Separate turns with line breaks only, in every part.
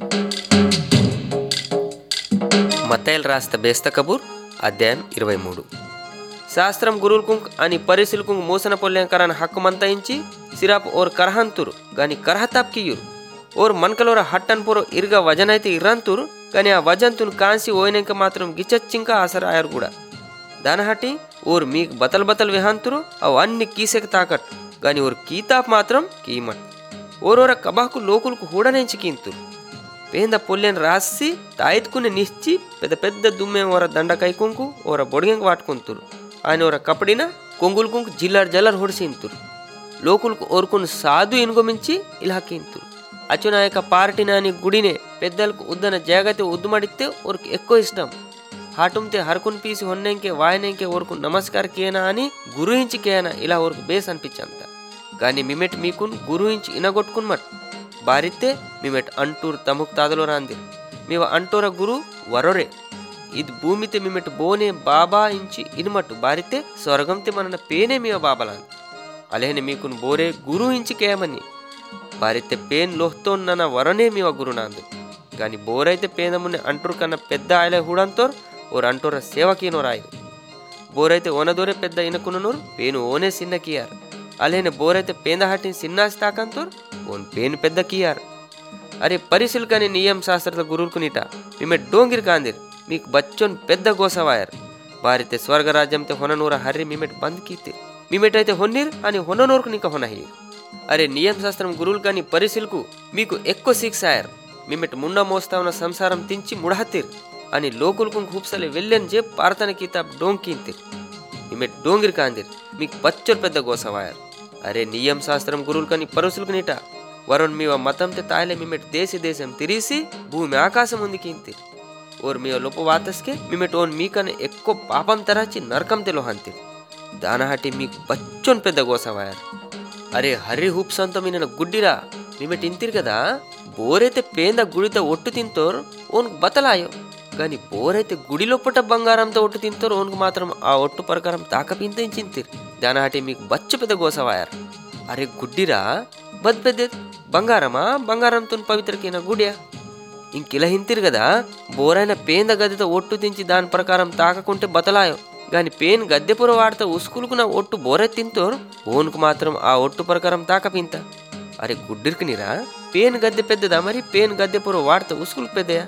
మత్తైల్ రాస్త బేస్త కబూర్ అధ్యాయం ఇరవై మూడు శాస్త్రం గురుల్కుంక్ అని పరిశీలకుంక్ మూసన పొల్యంకరాన్ని హక్కు మంతయించి సిరాప్ ఓర్ కరహంతురు గాని కరహతాప్కియురు ఓర్ మన్కలోర హట్టన్పుర ఇరుగ వజనైతే ఇర్రంతురు కానీ ఆ వజంతును కాంసి ఓయినాక మాత్రం గిచ్చచ్చింక ఆసరాయారు కూడా దానహటి ఓర్ మీకు బతల్ బతల్ విహాంతురు అవు అన్ని కీసెకి తాకట్టు గాని ఓర్ కీతాప్ మాత్రం కీమట్ ఓరోర కబాకు లోకులకు హూడనేంచి కీంతురు పేంద పొల్లెని రాసి తాయెత్తుకుని నిశ్చి పెద్ద పెద్ద దుమ్మేం ఓర దండ కైకుంకు ఓర బొడిగంకు వాటుకుంతురు ఆయన ఓర కపడిన కొంగులుకుంకు జిల్లర్ జల్లర్ ಹೊಡಿಸಿಂತುರು లోకులకు ఓరుకుని సాధు ఇనుగమించి ఇలా కింతురు అచ్చునాయక పార్టీనాని గుడినే పెద్దలకు ఉద్దన జాగతే ఉద్దుమడితే ఓరికి ఎక్కువ ఇష్టం హాటుంతే హరకున్ పీసి ಹೊನ್ನೆಂಕೆ వాయనెంకే ఓరుకు నమస్కార్ కేనా అని గురుహించి కేనా ఇలా ఓరుకు బేస్ అనిపించంత కానీ మిమెట్ మీకున్ గురుహించి ఇనగొట్టుకున్ మట్ బారితే మిమెట్ అంటూర్ తముక్ తాదలో రాందిర్ మీవ అంటోర గురు వరొరే ఇది భూమితే మిమెట్ బోనే బాబా ఇంచి ఇనుమట్టు బారితే స్వర్గంతే మనన పేనే మీవ బాబలాన్ అలేని మీకున్ బోరే గురు ఇంచి కేమని బారితే పేన్ లోహ్తోన్నన వరనే మీవ గురునాందు గాని బోరైతే పేదముని అంటూరు కన్నా పెద్ద ఆయలే హూడంతోర్ ఓర్ అంటోర సేవకీనో రాయరు బోరైతే ఓనదోరే పెద్ద ఇనకుననోర్ పేను ఓనే సిన్న కియార్ అలేని బోరైతే పేంద హట్టిని సిన్నాసి తాకంతోర్ ఓన్ పేను పెద్ద కియార్ అరే పరిశీల్ కానీ నియమ శాస్త్ರದ గురువుకునిట మిమె డోంగిర్ కాందిర్ మీకు బచ్చోన్ పెద్ద గోసవాయర్ బారితే స్వర్గరాజ్యంతే ಹೊನನೂರ ಹರ್ರಿ మిమెట్ బంద్ కీతిర్ మిమెటైతే హొన్నీర్ అని హొననూరుకు నీక హొనహీర్ అరే నియమ శాస్త్రం గురువులు కానీ పరిశీలకు మీకు ఎక్కువ శిక్షాయర్ మిమెట్ ముండ మోస్తా ఉన్న సంసారం తించి ముడహత్తిర్ అని లోకులకు హూప్సలే వెళ్ళని జే పార్తన కితాబ్ డోంకీంతిర్ మిమెట్ డోంగిర్ కాందిర్ మీకు బచ్చోన్ పెద్ద గోసవాయర్ అరే నియమ శాస్త్రం గురువులు కానీ పరుసులకు నీట వరుణ్ మీవ మతంతే తాయలే మిమెట్ దేశ దేశం తిరిసి భూమి ఆకాశం ఉంది కీంతిర్ ఓర్ మీ లొప్ప వాతస్కే మిమెట్ ఓన్ మీకనే ఎక్కువ పాపం తరాచి నరకం తెలో హంతి దానహటి మీకు బచ్చోన్ పెద్ద గోసవాయర్ అరే హరి హూప్ సొంత మీన గుడ్డిరా మిమెట్ ఇంతిర్ కదా బోరైతే పేంద గుడితో ఒట్టు తింతోర్ ఓన్ బతలాయో గాని బోరైతే గుడి లోపట బంగారంతో ఒట్టు తింతోర్ ఓన్కు మాత్రం ఆ ఒట్టు ప్రకారం తాకపింతించింతిర్ దానహటి మీకు బచ్చ పెద్ద గోసవాయర్ అరే గుడ్డిరా బద్ పెద్దది బంగారమా బంగారంతో పవిత్రకైన గుడియా ఇంకిలా హింతిరు కదా బోరైన పేంద గద్దెతో ఒట్టు తించి దాని ప్రకారం తాకకుంటే బతలాయో గాని పేన్ గద్దెపుర వాడితే ఉసుకులుకున్న ఒట్టు బోరె తింతోర్ ఓన్కు మాత్రం ఆ ఒట్టు ప్రకారం తాకపింత అరే గుడ్డిరికినిరా పేన్ గద్దె పెద్దదా మరి పేన్ గద్దెపుర వాడితే ఉసుకులు పెద్దయా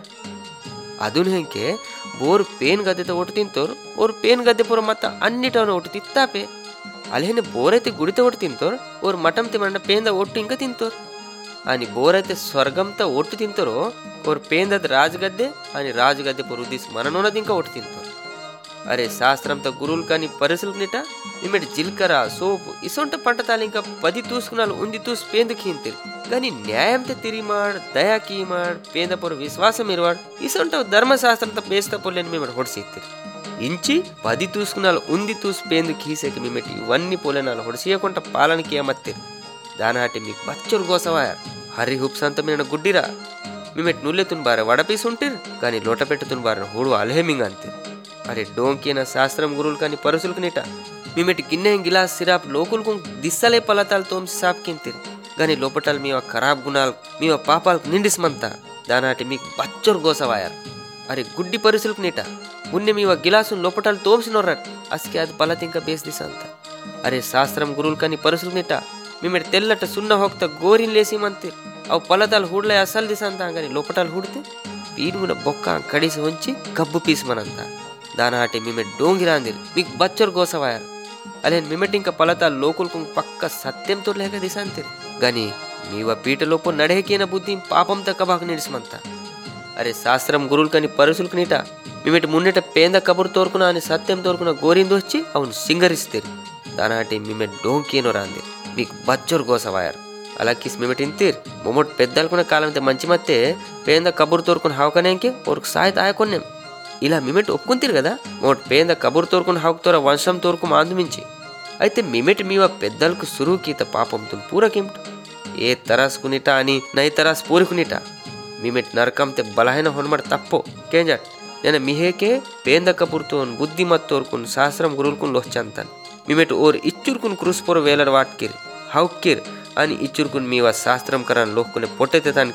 అదును ಹೆಂಕೆ ಬೋರ್ ಪೇನ್ ಗದ್ದೆತ ಒಟ್ಟು ತಿಂತೋರ್ ಓರ್ ಪೇನ್ ಗದ್ದೆಪುರ ಮತ್ತ ಅನ್ನಿಟವನ ಒಟ್ಟು ತಿತ್ತಾಪೆ ಅಲ್ಲೇನೆ ಬೋರೈತೆ ಗುಡಿತ ಒಟ್ಟು ತಿಂತೋರ್ ಓರ್ ಮಟಂತೆ ಮಣ್ಣ ಪೇಂದ ಒಟ್ಟು ಇಂಕ ತಿಂತೋರ್ అని బోరైతే స్వర్గంతో ఒట్టు తింటారో ఓర్ పేందది రాజగద్దె అని రాజగద్దె పొరుదీసి మననున్నది ఇంకా ఒట్టు తింటారు అరే శాస్త్రంతో గురువులు కానీ పరిశీలనిట నిమ్మటి జీలకర్ర సోపు ఇసొంట పంటతాలు ఇంకా పది తూసుకున్నాలు ఉంది తూసి పేందుకు హింతిరు కానీ న్యాయంతో తిరిమాడ్ దయా కీమాడ్ పేద పొర విశ్వాసం ఇరవాడ్ ఇసొంట ధర్మశాస్త్రంతో పేస్త పొల్లని మేము ಹೊಡ್ಸಿತ್ತಿರು ఇంచి పది తూసుకున్నాలు ఉంది తూసి పేందుకు హీసేకి మిమ్మటి ఇవన్నీ పొలనాలు ಹೊಡ್ಸಿయకుంట పాలనకి ఏమత్తిరు దానాటి మీకు బచ్చరు గోసవాయర్ హరి హుప్సంత మీద గుడ్డిరా మిమెట్ నుల్లెతున్ బార వడపీసి ఉంటిర్ కానీ లోట పెట్టుతున్ బార హూడు అల్హేమింగ్ అంతే అరే డోంకిన శాస్త్రం గురువులు కానీ పరుసులకు నిట మిమెటి గిన్నె గిలాస్ సిరాప్ లోకులకు దిస్సలే పలతాలు తోంసి సాప్కింతిర్ కానీ లోపటాలు మీ ఖరాబ్ గుణాలు మీ పాపాలకు నిండిస్మంత దానాటి మీకు బచ్చరు గోసవాయర్ అరే గుడ్డి పరుసులకు నీట మున్నె మీ గిలాసును లోపటాలు తోంసినోర్రట్ అస్కి అది పలతింక బేస్ దిసంత అరే శాస్త్రం గురువులు కానీ పరుసులు నీట మిమ్మడి తెల్లట సున్న ಹೋಗ್ತಾ ಗೋರಿನ್ ಲೇಸಿ ಮಂತಿರ್ ಅವು ಪಲತಾಲ್ ಹುಡ್ಲ ಅಸಲ್ ದಿಸ ಅಂತ ಹಂಗಾನಿ ಲೋಪಟಾಲ್ ಹುಡ್ತೆ ಪೀನುಗುನ ಬೊಕ್ಕ ಕಡಿಸಿ ಹೊಂಚಿ ಕಬ್ಬು ಪೀಸ್ ಮನಂತ దాన ఆటి మిమెట్ డోంగిరాందిర్ మీకు బచ్చర్ గోసవాయర్ అలేన్ మిమెట్ ఇంకా పలతాల్ లోకులకు పక్క సత్యంతో లేక దిశాంతిర్ గాని మీవ పీటలోపు నడేకిన బుద్ధి పాపం తక్కబాకు నిడిసిమంత అరే శాస్త్రం గురువులు కని పరుసులకు నీట మిమెటి మున్నెట పేంద కబురు తోరుకున్న అని సత్యం తోరుకున్న గోరిందొచ్చి అవును సింగరిస్తారు దానాటి మిమెట్ డోంకేనో రాందిర్ మీకు బచ్చోరు గోసవాయర్ అలా కిస్ మిమెట్ ఇంతీర్ మొమ్మటి పెద్దలకున్న కాలంతో మంచి మత్తే పేంద కబురు తోరుకుని హావకనేంకే ఓరికి సాయి తాయకొన్నేం ఇలా మిమెట్ ఒప్పుకుంటారు కదా మోట్ పేంద కబురు తోరుకుని హాకుతోర వంశం తోరుకు మాందుమించి అయితే మిమెట్ మీవ పెద్దలకు సురుకీత పాపంతో పూరకింట ఏ తరాసుకునిట అని నై తరాస్ పూరుకునిట మిమెట్ నరకంతే బలహీన హొనమడ తప్పో కేంజట్ నేను మిహేకే పేంద కబురుతోన్ బుద్ధిమత్ తోరుకుని శాస్త్రం గురువుకుని లోహ్చంతన్ మిమెట్ ఓర్ ఇచ్చురుకుని క్రూస్పొర వేలడ వాట్కిర్ హౌక్కిర్ అని ఇచ్చురుకుని మీవ శాస్త్రం కరాన్ లోహ్కునే పొట్టెత్తే తనకిర్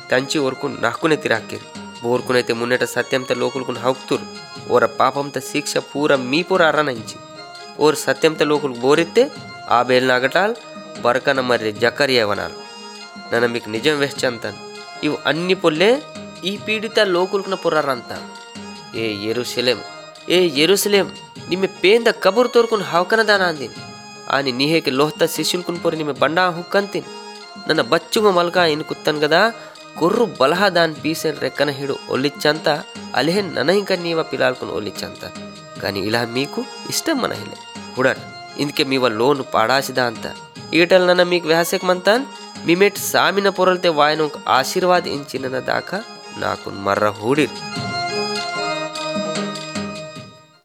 ತಂಚಿ ಓರ್ಕು ನಾಕುನೆ ತಿರಾಕಿರಿ ಬೋರ್ಕುನೈತೆ ಮುನ್ನೆಟ ಸತ್ಯಂತ ಲೋಕುಲ್ಕುನ್ ಹೌಕ್ತುರು ಓರ ಪಾಪಂತ ಶಿಕ್ಷ ಪೂರ ಮೀ ಪೂರ ಅರನಂಚಿ ಓರ್ ಸತ್ಯಂತ ಲೋಕುಲ್ ಬೋರಿತ್ತೆ ಆ ಬೇಲ್ನಾಗಟಾಲ್ ಬರಕನ ಮರ್ರಿ జకరియవనాలు నన్ను మీకు నిజం వెచ్చంతాను ఇవి అన్ని పొల్లే ఈ పీడిత లోకుల్కున పొర్రారంత ఏ ఎరుసలేం ఏ ఎరుసలేం నిమ్మె పేంద కబురు తోరుకుని హవకనదాన అందిన్ అని నీహేకి లోహత శిష్యుల్కుని పొరి నిమ్మె బండా హుక్కంతిన్ ನನ್ನ ಬಚ್ಚುಗ ಮಲ್ಕ ಇನ್ ಕುತ್ತನ್ ಗದ ಕೊರ್ರು ಬಲಹ దాని పీసెన్ రెక్కన హిడు ఒల్లిచ్చంత అలిహెన్ ననహింక నీవ పిలాల్కుని ఒల్లిచ్చంత కానీ ఇలా మీకు ఇష్టం మనహిలే ಹುಡನ್ ಇಂದಕ್ಕೆ ಮೀವ ಲೋನ್ ಪಾಡಾಸಿದ ಅಂತ ಈಟಲ್ ನನ್ನ ಮೀಕ್ ವ್ಯಾಸಕ್ ಮಂತಾನ್ ಮಿಮೆಟ್ ಸಾಮಿನ ಪೊರಲ್ತೆ ವಾಯನೊಂಕ್ ಆಶೀರ್ವಾದ ಇಂಚಿನ ದಾಕ ನಾಕು ಮರ್ರ ಹೂಡಿರ್